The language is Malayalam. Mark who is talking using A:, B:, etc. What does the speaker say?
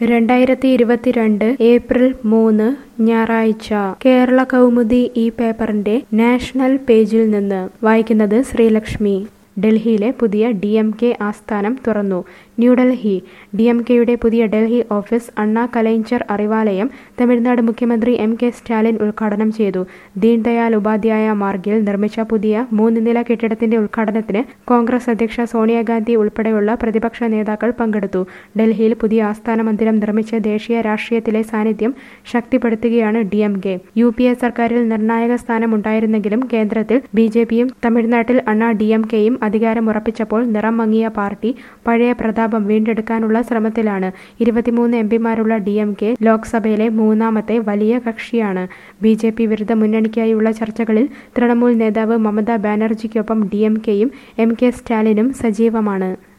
A: രണ്ടായിരത്തി ഇരുപത്തിരണ്ട് ഏപ്രിൽ മൂന്ന് ഞായറാഴ്ച കേരള കൗമുദി ഈ പേപ്പറിന്റെ നാഷണൽ പേജിൽ നിന്ന് വായിക്കുന്നത് ശ്രീലക്ഷ്മി ഡൽഹിയിലെ പുതിയ ഡി എം കെ ആസ്ഥാനം തുറന്നു ന്യൂഡൽഹി ഡി എം കെയുടെ പുതിയ ഡൽഹി ഓഫീസ് അണ്ണാ കലൈഞ്ചർ അറിവാലയം തമിഴ്നാട് മുഖ്യമന്ത്രി എം കെ സ്റ്റാലിൻ ഉദ്ഘാടനം ചെയ്തു ദീൻദയാൽ ഉപാധ്യായ മാർഗിൽ നിർമ്മിച്ച പുതിയ മൂന്ന് നില കെട്ടിടത്തിന്റെ ഉദ്ഘാടനത്തിന് കോൺഗ്രസ് അധ്യക്ഷ സോണിയാഗാന്ധി ഉൾപ്പെടെയുള്ള പ്രതിപക്ഷ നേതാക്കൾ പങ്കെടുത്തു ഡൽഹിയിൽ പുതിയ ആസ്ഥാന മന്ദിരം നിർമ്മിച്ച് ദേശീയ രാഷ്ട്രീയത്തിലെ സാന്നിധ്യം ശക്തിപ്പെടുത്തുകയാണ് D M K U P A സർക്കാരിൽ നിർണായക സ്ഥാനമുണ്ടായിരുന്നെങ്കിലും കേന്ദ്രത്തിൽ ബി ജെ പിയും തമിഴ്നാട്ടിൽ അണ്ണാ ഡി എം കെയും അധികാരമുറപ്പിച്ചപ്പോൾ നിറം മങ്ങിയ പാർട്ടി പഴയ പ്രതാപം വീണ്ടെടുക്കാനുള്ള ശ്രമത്തിലാണ് ഇരുപത്തിമൂന്ന് എം പിമാരുള്ള ഡി എം കെ ലോക്സഭയിലെ മൂന്നാമത്തെ വലിയ കക്ഷിയാണ് ബി ജെ പി വിരുദ്ധ മുന്നണിക്കായുള്ള ചർച്ചകളിൽ തൃണമൂൽ നേതാവ് മമതാ ബാനർജിക്കൊപ്പം ഡി എം കെയും എം കെ സ്റ്റാലിനും സജീവമാണ്